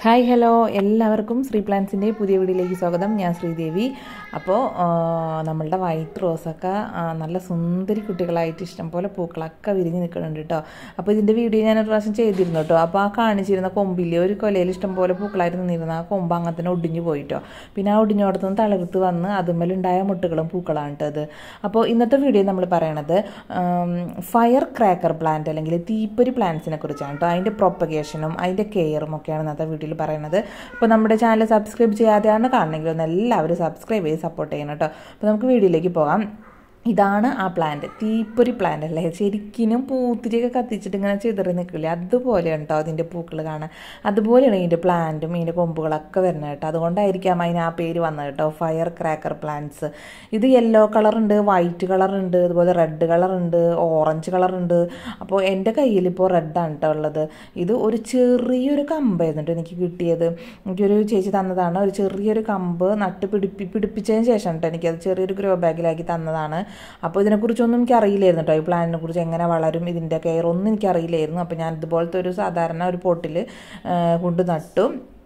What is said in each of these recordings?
hi hello എല്ലാവർക്കും ശ്രീ പ്ലാൻസിൻ്റെ പുതിയ വീഡിയോയിലേക്ക് സ്വാഗതം ഞാൻ ശ്രീദേവി അപ്പോൾ നമ്മളുടെ വൈറ്റ് റോസൊക്കെ ആ, നല്ല സുന്ദരി കുട്ടികളായിട്ട് ഇഷ്ടംപോലെ പൂക്കളൊക്കെ വിരിഞ്ഞ് നിൽക്കുന്നുണ്ട് കേട്ടോ അപ്പോൾ ഇതിൻ്റെ വീഡിയോ ഞാൻ ഒരു പ്രാവശ്യം ചെയ്തിരുന്നു കേട്ടോ അപ്പോൾ ആ കാണിച്ചിരുന്ന കൊമ്പിൽ ഒരു കൊലയിൽ ഇഷ്ടംപോലെ പൂക്കളായിട്ട് നിന്നിരുന്ന ആ കൊമ്പ് അങ്ങനെ തന്നെ ഒടിഞ്ഞു പോയിട്ടോ പിന്നെ ആ ഒടിഞ്ഞോടത്തുനിന്ന് തളർത്ത് വന്ന് അതുമ്മലുണ്ടായ മുട്ടുകളും പൂക്കളാണ് കേട്ടോ അത് അപ്പോൾ ഇന്നത്തെ വീഡിയോ നമ്മൾ പറയണത് ഫയർ ക്രാക്കർ പ്ലാന്റ് അല്ലെങ്കിൽ തീപ്പൊരി പ്ലാന്റ്സിനെ കുറിച്ചാണ് കേട്ടോ അതിൻ്റെ പ്രൊപ്പഗേഷനും അതിൻ്റെ കെയറും ഒക്കെയാണ് ഇന്നത്തെ വീഡിയോയിൽ പറയുന്നത് അപ്പോൾ നമ്മുടെ ചാനൽ സബ്സ്ക്രൈബ് ചെയ്യാതെയാണ് കാണണമെങ്കിൽ ഒന്ന് എല്ലാവരും സബ്സ്ക്രൈബ് ചെയ്ത് സപ്പോർട്ട് ചെയ്യണം കേട്ടോ അപ്പോൾ നമുക്ക് വീഡിയോയിലേക്ക് പോകാം ഇതാണ് ആ പ്ലാന്റ് തീപ്പൊരി പ്ലാന്റ് അല്ലേ ശരിക്കും പൂത്തിരിയൊക്കെ കത്തിച്ചിട്ട് ഇങ്ങനെ ചിതറി നിൽക്കില്ലേ അതുപോലെയാണ് കേട്ടോ അതിൻ്റെ പൂക്കൾ കാണാൻ അതുപോലെയാണ് ഇതിൻ്റെ പ്ലാന്റും ഇതിൻ്റെ കൊമ്പുകളൊക്കെ വരുന്നത് കേട്ടോ അതുകൊണ്ടായിരിക്കാം അതിന് ആ പേര് വന്നത് കേട്ടോ ഫയർ ക്രാക്കർ പ്ലാന്റ്സ് ഇത് യെല്ലോ കളറുണ്ട് വൈറ്റ് കളറുണ്ട് അതുപോലെ റെഡ് കളറുണ്ട് ഓറഞ്ച് കളറുണ്ട് അപ്പോൾ എൻ്റെ കയ്യിൽ ഇപ്പോൾ റെഡാണ് കേട്ടോ ഉള്ളത് ഇത് ഒരു ചെറിയൊരു കമ്പായിരുന്നു കേട്ടോ എനിക്ക് കിട്ടിയത് എനിക്കൊരു ചേച്ചി തന്നതാണ് ഒരു ചെറിയൊരു കമ്പ് നട്ട് പിടിപ്പി പിടിപ്പിച്ചതിന് ശേഷം കേട്ടോ എനിക്കത് ചെറിയൊരു ഗ്രോ ബാഗിലാക്കി തന്നതാണ് അപ്പോൾ ഇതിനെക്കുറിച്ചൊന്നും എനിക്ക് അറിയില്ലായിരുന്നു കേട്ടോ ഈ പ്ലാന്റിനെ കുറിച്ച് എങ്ങനെ വളരും ഇതിൻ്റെ കെയർ ഒന്നും എനിക്ക് അറിയില്ലായിരുന്നു അപ്പോൾ ഞാൻ ഇതുപോലത്തെ ഒരു സാധാരണ ഒരു പോട്ടിൽ കൊണ്ട് നട്ടു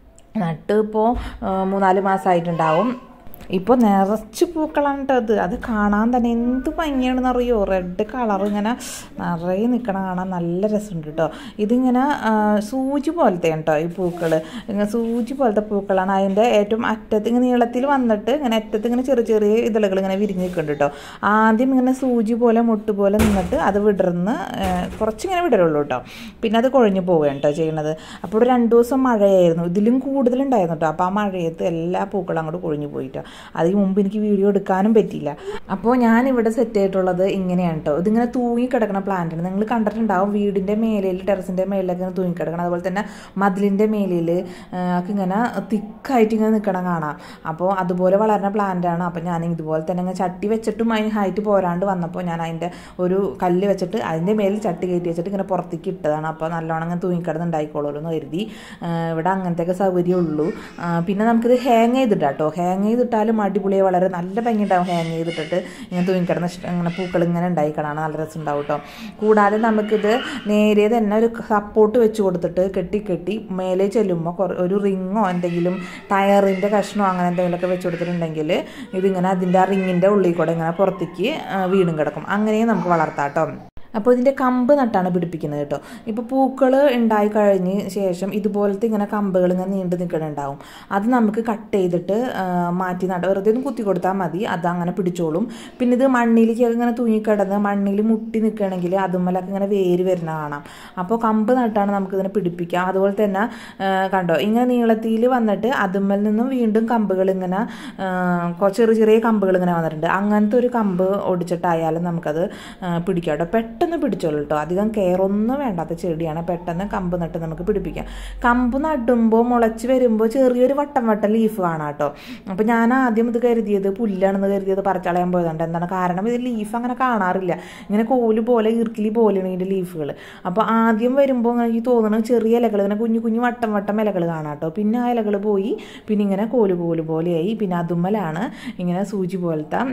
നട്ട് ഇപ്പോൾ മൂന്നാല് മാസമായിട്ടുണ്ടാവും ഇപ്പോൾ നിറച്ച് പൂക്കളാണ് കേട്ടോ അത് അത് കാണാൻ തന്നെ എന്ത് ഭംഗിയാണെന്ന് അറിയോ റെഡ് കളർ ഇങ്ങനെ നിറയെ നിൽക്കണ കാണാൻ നല്ല രസമുണ്ട് കേട്ടോ ഇതിങ്ങനെ ആ, സൂചി പോലത്തെ കേട്ടോ ഈ പൂക്കൾ ഇങ്ങനെ സൂചി പോലത്തെ പൂക്കളാണ് അതിൻ്റെ ഏറ്റവും അറ്റത്ത് ഇങ്ങനെ നീളത്തിൽ വന്നിട്ട് ഇങ്ങനെ അറ്റത്ത് ഇങ്ങനെ ചെറിയ ചെറിയ ഇതളുകൾ ഇങ്ങനെ വിരിഞ്ഞ് നിൽക്കുന്നുണ്ട് കേട്ടോ ആദ്യം ഇങ്ങനെ സൂചി പോലെ മുട്ട് പോലെ നിന്നിട്ട് അത് വിടർന്ന് ആ, കുറച്ചിങ്ങനെ വിടരുള്ളൂ കേട്ടോ പിന്നെ അത് കൊഴിഞ്ഞു പോവുകയാണ് കേട്ടോ ചെയ്യണത് അപ്പോൾ ഒരു രണ്ട് ദിവസം മഴയായിരുന്നു ഇതിലും കൂടുതലുണ്ടായിരുന്നു കേട്ടോ അപ്പോൾ ആ മഴയത്ത് എല്ലാ പൂക്കളും അങ്ങോട്ട് കൊഴിഞ്ഞു പോയിട്ടോ അതിന് മുമ്പ് എനിക്ക് വീഡിയോ എടുക്കാനും പറ്റിയില്ല അപ്പോൾ ഞാൻ ഇവിടെ സെറ്റ് ചെയ്തിട്ടുള്ളത് ഇങ്ങനെയാണ് കേട്ടോ ഇതിങ്ങനെ തൂങ്ങി കിടക്കുന്ന പ്ലാന്റാണ് നിങ്ങൾ കണ്ടിട്ടുണ്ടാവും വീടിൻ്റെ മേലയിൽ ടെറസിൻ്റെ മേലിലൊക്കെ ഇങ്ങനെ തൂങ്ങി കിടക്കണം അതുപോലെ തന്നെ മതിലിൻ്റെ മേലിൽ ഒക്കെ ഇങ്ങനെ തിക്കായിട്ട് ഇങ്ങനെ നിൽക്കണം കാണാം അപ്പോൾ അതുപോലെ വളരുന്ന പ്ലാന്റാണ് അപ്പോൾ ഞാൻ ഇതുപോലെ തന്നെ ഇങ്ങനെ ചട്ടി വെച്ചിട്ടും അതിന് ഹൈറ്റ് പോരാണ്ട് വന്നപ്പോൾ ഞാൻ അതിൻ്റെ ഒരു കല്ല് വെച്ചിട്ട് അതിൻ്റെ മേലിൽ ചട്ടി കയറ്റി വെച്ചിട്ട് ഇങ്ങനെ പുറത്തേക്ക് ഇട്ടതാണ് അപ്പോൾ നല്ലോണം ഇങ്ങനെ തൂങ്ങിക്കിടന്ന് ഉണ്ടായിക്കോളൂ എന്ന് കരുതി ആ, ഇവിടെ അങ്ങനത്തെയൊക്കെ സൗകര്യം ഉള്ളൂ ആ, പിന്നെ നമുക്കിത് ഹാങ് ചെയ്തിട്ടാ കേട്ടോ ഹാങ് ചെയ്തിട്ടാലും അടിപൊളിയെ വളരെ നല്ല ഭംഗി ഉണ്ടാവും ഹാങ് ചെയ്തിട്ടിട്ട് ഇങ്ങനെ തൂങ്ങിക്കിടന്ന ഇഷ്ട- ഇങ്ങനെ പൂക്കൾ ഇങ്ങനെ ഉണ്ടായി കാണാൻ നല്ല രസം ഉണ്ടാവും കേട്ടോ കൂടാതെ നമുക്കിത് നേരെ തന്നെ ഒരു സപ്പോർട്ട് വെച്ച് കൊടുത്തിട്ട് കെട്ടി കെട്ടി മേലെ ചെല്ലുമ്പോൾ കുറേ ഒരു റിങ്ങോ എന്തെങ്കിലും ടയറിൻ്റെ കഷ്ണമോ അങ്ങനെ എന്തെങ്കിലുമൊക്കെ വെച്ച് കൊടുത്തിട്ടുണ്ടെങ്കിൽ ഇതിങ്ങനെ അതിൻ്റെ ആ റിങ്ങിൻ്റെ ഉള്ളിൽ കൂടെ ഇങ്ങനെ പുറത്തേക്ക് ആ, വീണും കിടക്കും അങ്ങനെയും നമുക്ക് വളർത്താം കേട്ടോ അപ്പോൾ ഇതിൻ്റെ കമ്പ് നട്ടാണ് പിടിപ്പിക്കുന്നത് കേട്ടോ ഇപ്പോൾ പൂക്കൾ ഉണ്ടായി കഴിഞ്ഞ് ശേഷം ഇതുപോലത്തെ ഇങ്ങനെ കമ്പുകൾ ഇങ്ങനെ നീണ്ടു നിൽക്കുന്നുണ്ടാവും അത് നമുക്ക് കട്ട് ചെയ്തിട്ട് ആ, മാറ്റി നട്ട വെറുതെ ഒന്ന് കുത്തി കൊടുത്താൽ മതി അത് അങ്ങനെ പിടിച്ചോളും പിന്നെ ഇത് മണ്ണിലേക്ക് ഇങ്ങനെ തൂങ്ങിക്കിടന്ന് മണ്ണിൽ മുട്ടി നിൽക്കുകയാണെങ്കിൽ അതുമ്മലൊക്കെ ഇങ്ങനെ വേര് വരുന്ന കാണാം അപ്പോൾ കമ്പ് നട്ടാണ് നമുക്ക് ഇതിനെ പിടിപ്പിക്കാം അതുപോലെ തന്നെ ആ, കണ്ടോ ഇങ്ങനെ നീളത്തിൽ വന്നിട്ട് അതുമ്മൽ നിന്നും വീണ്ടും കമ്പുകൾ ഇങ്ങനെ ആ, കൊ- ചെറിയ ചെറിയ കമ്പുകൾ ഇങ്ങനെ വന്നിട്ടുണ്ട് അങ്ങനത്തെ ഒരു കമ്പ് ഒടിച്ചിട്ടായാലും നമുക്കത് ആ, പിടിക്കാം കേട്ടോ പെട്ടെന്ന് പിടിച്ചോളൂ കേട്ടോ അധികം കെയർ ഒന്നും വേണ്ടാത്ത ചെടിയാണ് പെട്ടെന്ന് കമ്പ് നട്ട് നമുക്ക് പിടിപ്പിക്കാം കമ്പ് നടുമ്പോൾ മുളച്ച് വരുമ്പോൾ ചെറിയൊരു വട്ടം വട്ടം ലീഫ് കാണാം കേട്ടോ അപ്പോൾ ഞാൻ ആദ്യം ഇത് കരുതിയത് പുല്ലാണെന്ന് കരുതിയത് പറിച്ചളയാൻ പോയതുകൊണ്ട് എന്താണ് കാരണം ഇത് ലീഫ് അങ്ങനെ കാണാറില്ല ഇങ്ങനെ കോല് പോലെ ഈർക്കിലി പോലെയാണ് ഇതിൻ്റെ ലീഫുകൾ അപ്പോൾ ആദ്യം വരുമ്പോൾ എനിക്ക് തോന്നുന്നത് ചെറിയ ഇലകൾ ഇങ്ങനെ കുഞ്ഞു കുഞ്ഞു വട്ടം വട്ടം ഇലകൾ കാണാം കേട്ടോ പിന്നെ ആ ഇലകൾ പോയി പിന്നെ ഇങ്ങനെ കോല് കോല് പോലെയായി പിന്നെ അതുമ്മലാണ് ഇങ്ങനെ സൂചി പോലത്തെ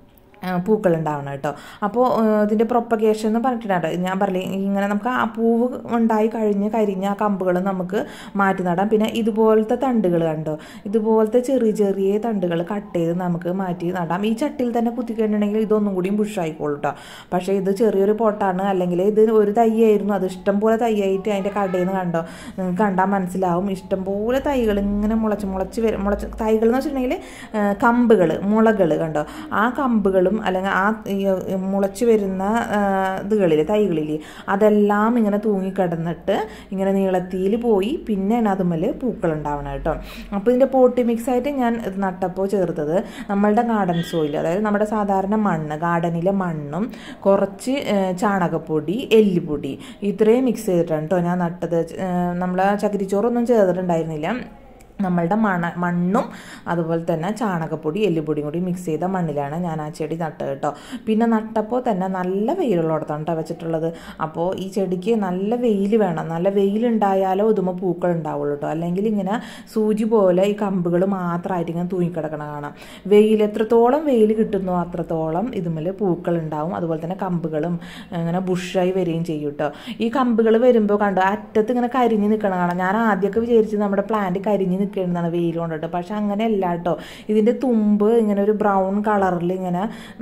പൂക്കൾ ഉണ്ടാവണം കേട്ടോ അപ്പോൾ ഇതിൻ്റെ പ്രൊപ്പഗേഷൻ എന്ന് പറഞ്ഞിട്ടുണ്ട് ഞാൻ പറയില്ലേ ഇങ്ങനെ നമുക്ക് ആ പൂവ് ഉണ്ടായി കഴിഞ്ഞ് കരിഞ്ഞ ആ കമ്പുകൾ നമുക്ക് മാറ്റി നടാം പിന്നെ ഇതുപോലത്തെ തണ്ടുകൾ കണ്ടോ ഇതുപോലത്തെ ചെറിയ ചെറിയ തണ്ടുകൾ കട്ട് ചെയ്ത് നമുക്ക് മാറ്റി നടാം ഈ ചട്ടിയിൽ തന്നെ കുത്തിക്കഴിഞ്ഞിട്ടുണ്ടെങ്കിൽ ഇതൊന്നും കൂടിയും ബുഷായിക്കോളൂ കേട്ടോ പക്ഷേ ഇത് ചെറിയൊരു പോട്ടാണ് അല്ലെങ്കിൽ ഇത് ഒരു തയ്യായിരുന്നു അത് ഇഷ്ടംപോലെ തയ്യായിട്ട് അതിൻ്റെ കടയിൽ നിന്ന് കണ്ടോ നിങ്ങൾക്ക് കണ്ടാൽ മനസ്സിലാവും ഇഷ്ടംപോലെ തൈകൾ ഇങ്ങനെ മുളച്ച് മുളച്ച് വരും മുളച്ച് തൈകൾ എന്ന് വെച്ചിട്ടുണ്ടെങ്കിൽ കമ്പുകൾ മുളകൾ കണ്ടോ ആ കമ്പുകളും അല്ലെങ്കിൽ ആ ഈ മുളച്ച് വരുന്ന ഇതുകളിൽ തൈകളിൽ അതെല്ലാം ഇങ്ങനെ തൂങ്ങിക്കിടന്നിട്ട് ഇങ്ങനെ നീളത്തിയിൽ പോയി പിന്നെയാണ് അതുമ്മൽ പൂക്കൾ ഉണ്ടാവണം കേട്ടോ അപ്പോൾ ഇതിൻ്റെ പോട്ടി മിക്സ് ആയിട്ട് ഞാൻ ഇത് നട്ടപ്പോൾ ചേർത്തത് നമ്മളുടെ ഗാർഡൻ സോയിൽ അതായത് നമ്മുടെ സാധാരണ മണ്ണ് ഗാർഡനിലെ മണ്ണും കുറച്ച് ഏഹ്, ചാണകപ്പൊടി എല്ലുപൊടി ഇത്രയും മിക്സ് ചെയ്തിട്ടാണ് കേട്ടോ ഞാൻ നട്ടത് നമ്മൾ ചകിരിച്ചോറൊന്നും ചേർത്തിട്ടുണ്ടായിരുന്നില്ല നമ്മളുടെ മണ മണ്ണും അതുപോലെ തന്നെ ചാണകപ്പൊടി എല്ലുപൊടിയും കൂടി മിക്സ് ചെയ്ത മണ്ണിലാണ് ഞാൻ ആ ചെടി നട്ടത് കേട്ടോ പിന്നെ നട്ടപ്പോൾ തന്നെ നല്ല വെയിലുള്ളിടത്താണ് കേട്ടോ വെച്ചിട്ടുള്ളത് അപ്പോൾ ഈ ചെടിക്ക് നല്ല വെയിൽ വേണം നല്ല വെയിലുണ്ടായാലോ ഇതുമ്പോൾ പൂക്കൾ ഉണ്ടാവുള്ളൂ കേട്ടോ അല്ലെങ്കിൽ ഇങ്ങനെ സൂചി പോലെ ഈ കമ്പുകൾ മാത്രമായിട്ട് ഇങ്ങനെ തൂങ്ങിക്കിടക്കണ കാണാം വെയിൽ എത്രത്തോളം വെയിൽ കിട്ടുന്നോ അത്രത്തോളം ഇതുമ്മൽ പൂക്കൾ ഉണ്ടാവും അതുപോലെ തന്നെ കമ്പുകളും ഇങ്ങനെ ബുഷായി വരികയും ചെയ്യും കേട്ടോ ഈ കമ്പുകൾ വരുമ്പോൾ കണ്ടോ അറ്റത്ത് ഇങ്ങനെ കരിഞ്ഞ് നിൽക്കണ കാണാം ഞാൻ ആദ്യമൊക്കെ വിചാരിച്ച് നമ്മുടെ പ്ലാന്റ് കരിഞ്ഞ് നിൽക്കുന്നതാണ് വെയിൽ കൊണ്ടിട്ട് പക്ഷെ അങ്ങനെയല്ല കേട്ടോ ഇതിൻ്റെ തുമ്പ് ഇങ്ങനെ ഒരു ബ്രൗൺ കളറിൽ ഇങ്ങനെ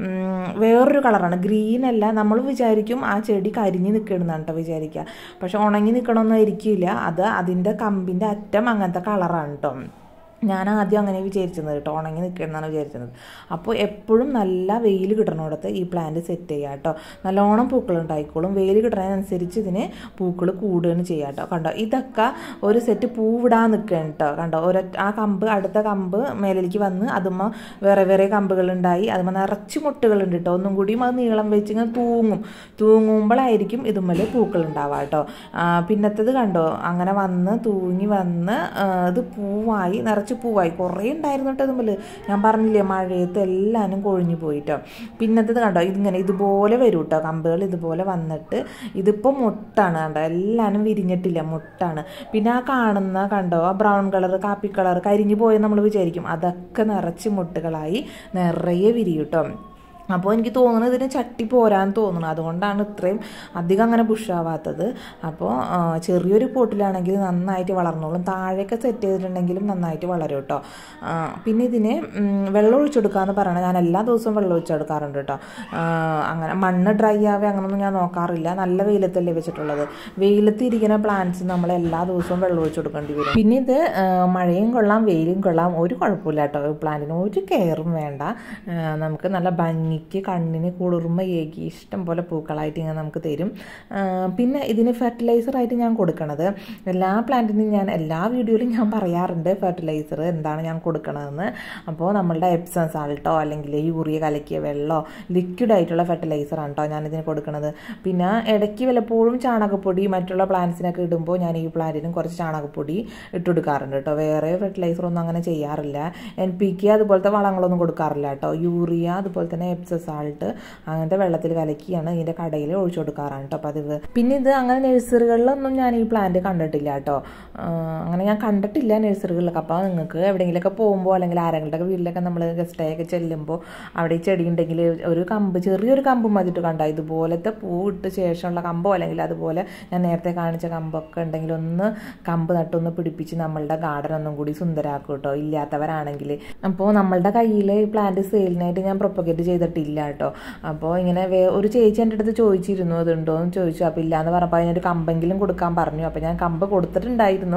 വേറൊരു കളറാണ് ഗ്രീൻ അല്ല നമ്മൾ വിചാരിക്കും ആ ചെടി കരിഞ്ഞ് നിൽക്കണമെന്നാണ് കേട്ടോ വിചാരിക്കുക പക്ഷെ ഉണങ്ങി നിൽക്കണമെന്നും ആയിരിക്കില്ല അത് അതിൻ്റെ കമ്പിൻ്റെ അറ്റം അങ്ങനത്തെ കളറാണ് കേട്ടോ ഞാൻ ആദ്യം അങ്ങനെ വിചാരിച്ചിരുന്നത് കേട്ടോ ഉണങ്ങി നിൽക്കണമെന്നാണ് വിചാരിച്ചത് അപ്പോൾ എപ്പോഴും നല്ല വെയിൽ കിട്ടണോടത്ത് ഈ പ്ലാന്റ് സെറ്റ് ചെയ്യുക കേട്ടോ നല്ലോണം പൂക്കൾ ഉണ്ടായിക്കോളും വെയിൽ കിട്ടുന്നതിനനുസരിച്ച് ഇതിന് പൂക്കൾ കൂടുകയാണ് ചെയ്യുക കേട്ടോ കണ്ടോ ഇതൊക്കെ ഒരു സെറ്റ് പൂവിടാൻ നിൽക്കുകയാണ് കേട്ടോ കണ്ടോ ഒരു ആ കമ്പ് അടുത്ത കമ്പ് മേലേക്ക് വന്ന് അതുമ്മ വേറെ വേറെ കമ്പുകളുണ്ടായി അതുമ്മ നിറച്ച് മുട്ടുകളുണ്ട് കേട്ടോ ഒന്നും കൂടിയും അത് നീളം വെച്ച് ഇങ്ങനെ തൂങ്ങും തൂങ്ങുമ്പോഴായിരിക്കും ഇതുമ്മൽ പൂക്കൾ ഉണ്ടാവുക കേട്ടോ പിന്നത്തത് കണ്ടോ അങ്ങനെ വന്ന് തൂങ്ങി വന്ന് ഇത് പൂവായി നിറച്ച് പൂവായി കുറേ ഉണ്ടായിരുന്നു കേട്ടോ ഇതുമ്മൽ ഞാൻ പറഞ്ഞില്ലേ മഴയത്ത് എല്ലാവരും കൊഴിഞ്ഞു പോയിട്ടോ പിന്നത്തത് കണ്ടോ ഇതിങ്ങനെ ഇതുപോലെ വരും കേട്ടോ കമ്പുകൾ ഇതുപോലെ വന്നിട്ട് ഇതിപ്പോൾ മുട്ടാണ് കണ്ടോ എല്ലാവരും വിരിഞ്ഞിട്ടില്ല മുട്ടാണ് പിന്നെ ആ കാണുന്ന കണ്ടോ ആ ബ്രൗൺ കളർ കാപ്പി കളർ കരിഞ്ഞു പോയെന്ന് നമ്മൾ വിചാരിക്കും അതൊക്കെ നിറച്ച് മുട്ടുകളായി നിറയെ വിരിയും കേട്ടോ അപ്പോൾ എനിക്ക് തോന്നുന്നത് ഇതിന് ചട്ടി പോരാൻ തോന്നുന്നു അതുകൊണ്ടാണ് ഇത്രയും അധികം അങ്ങനെ ബുഷാവാത്തത് അപ്പോൾ ചെറിയൊരു പോട്ടിലാണെങ്കിൽ നന്നായിട്ട് വളർന്നോളും താഴെയൊക്കെ സെറ്റ് ചെയ്തിട്ടുണ്ടെങ്കിലും നന്നായിട്ട് വളരും കേട്ടോ പിന്നെ ഇതിന് വെള്ളം ഒഴിച്ചെടുക്കാമെന്ന് പറയണത് ഞാൻ എല്ലാ ദിവസവും വെള്ളം ഒഴിച്ചെടുക്കാറുണ്ട് കേട്ടോ അങ്ങനെ മണ്ണ് ഡ്രൈ ആവേ അങ്ങനൊന്നും ഞാൻ നോക്കാറില്ല നല്ല വെയിലത്തല്ലേ വെച്ചിട്ടുള്ളത് വെയിലത്ത് ഇരിക്കുന്ന പ്ലാന്റ്സ് നമ്മൾ എല്ലാ ദിവസവും വെള്ളം ഒഴിച്ചു കൊടുക്കേണ്ടി വരും പിന്നെ ഇത് മഴയും കൊള്ളാം വെയിലും കൊള്ളാം ഒരു കുഴപ്പമില്ല കേട്ടോ പ്ലാന്റിന് ഒരു കെയറും വേണ്ട നമുക്ക് നല്ല ഭംഗി ഭംഗിക്ക് കണ്ണിന് കുളിർമ ഏകി ഇഷ്ടം പോലെ പൂക്കളായിട്ട് ഇങ്ങനെ നമുക്ക് തരും പിന്നെ ഇതിന് ഫെർട്ടിലൈസറായിട്ട് ഞാൻ കൊടുക്കണത് എല്ലാ പ്ലാന്റിനും ഞാൻ എല്ലാ വീഡിയോയിലും ഞാൻ പറയാറുണ്ട് ഫെർട്ടിലൈസർ എന്താണ് ഞാൻ കൊടുക്കണതെന്ന് അപ്പോൾ നമ്മളുടെ എപ്സം സാൾട്ടോ അല്ലെങ്കിൽ യൂറിയ കലക്കിയ വെള്ളമോ ലിക്വിഡ് ആയിട്ടുള്ള ഫെർട്ടിലൈസറാണ് കേട്ടോ ഞാനിതിന് കൊടുക്കണത് പിന്നെ ഇടയ്ക്ക് വല്ലപ്പോഴും ചാണകപ്പൊടി മറ്റുള്ള പ്ലാന്റ്സിനൊക്കെ ഇടുമ്പോൾ ഞാൻ ഈ പ്ലാന്റിനും കുറച്ച് ചാണകപ്പൊടി ഇട്ട് കൊടുക്കാറുണ്ട് കേട്ടോ വേറെ ഫെർട്ടിലൈസർ ഒന്നും അങ്ങനെ ചെയ്യാറില്ല എൻ പി കെ അതുപോലത്തെ വളങ്ങളൊന്നും കൊടുക്കാറില്ല കേട്ടോ യൂറിയ അതുപോലെ തന്നെ എപ്സം സാൾട്ട് അങ്ങനത്തെ വെള്ളത്തിൽ കലക്കിയാണ് ഇതിൻ്റെ കടയിൽ ഒഴിച്ചു കൊടുക്കാറാണ് കേട്ടോ പതിവ് പിന്നെ ഇത് അങ്ങനെ നഴ്സറികളിലൊന്നും ഞാൻ ഈ പ്ലാന്റ് കണ്ടിട്ടില്ല കേട്ടോ അങ്ങനെ ഞാൻ കണ്ടിട്ടില്ല നഴ്സറികളിലൊക്കെ അപ്പോൾ നിങ്ങൾക്ക് എവിടെയെങ്കിലുമൊക്കെ പോകുമ്പോൾ അല്ലെങ്കിൽ ആരെങ്കിലുമൊക്കെ വീട്ടിലൊക്കെ നമ്മൾ ഗസ്റ്റായൊക്കെ ചെല്ലുമ്പോൾ അവിടെ ഈ ചെടി ഉണ്ടെങ്കിൽ ഒരു കമ്പ് ചെറിയൊരു കമ്പ് മതിട്ട് കണ്ട ഇതുപോലത്തെ പൂ ഇട്ട് ശേഷമുള്ള കമ്പോ അല്ലെങ്കിൽ അതുപോലെ ഞാൻ നേരത്തെ കാണിച്ച കമ്പൊക്കെ ഉണ്ടെങ്കിൽ ഒന്ന് കമ്പ് നട്ടൊന്ന് പിടിപ്പിച്ച് നമ്മളുടെ ഗാർഡൻ ഒന്നും കൂടി സുന്ദരാക്കും കേട്ടോ ഇല്ലാത്തവരാണെങ്കിൽ അപ്പോൾ നമ്മളുടെ കയ്യിൽ ഈ പ്ലാന്റ് സെയിലിനായിട്ട് ഞാൻ പ്രൊപ്പഗേറ്റ് ചെയ്തിട്ടില്ല കേട്ടോ അപ്പോൾ ഇങ്ങനെ വേ ഒരു ചേച്ചി എൻ്റെ അടുത്ത് ചോദിച്ചിരുന്നു അതുണ്ടോ എന്ന് ചോദിച്ചു അപ്പോൾ ഇല്ലയെന്ന് പറഞ്ഞപ്പോൾ അതിനൊരു കമ്പെങ്കിലും കൊടുക്കാൻ പറഞ്ഞു അപ്പോൾ ഞാൻ കമ്പ് കൊടുത്തിട്ടുണ്ടായിരുന്നു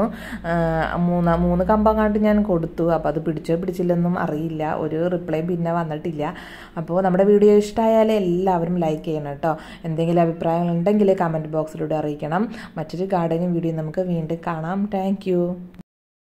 മൂന്ന് മൂന്ന് കമ്പങ്ങാണ്ട് ഞാൻ കൊടുത്തു അപ്പോൾ അത് പിടിച്ചോ പിടിച്ചില്ലെന്നും അറിയില്ല ഒരു റിപ്ലൈ പിന്നെ വന്നിട്ടില്ല അപ്പോൾ നമ്മുടെ വീഡിയോ ഇഷ്ടമായാൽ എല്ലാവരും ലൈക്ക് ചെയ്യണം കേട്ടോ എന്തെങ്കിലും അഭിപ്രായങ്ങൾ ഉണ്ടെങ്കിൽ കമൻറ്റ് ബോക്സിലൂടെ അറിയിക്കണം മറ്റൊരു ഗാർഡനിങ് വീഡിയോ നമുക്ക് വീണ്ടും കാണാം താങ്ക്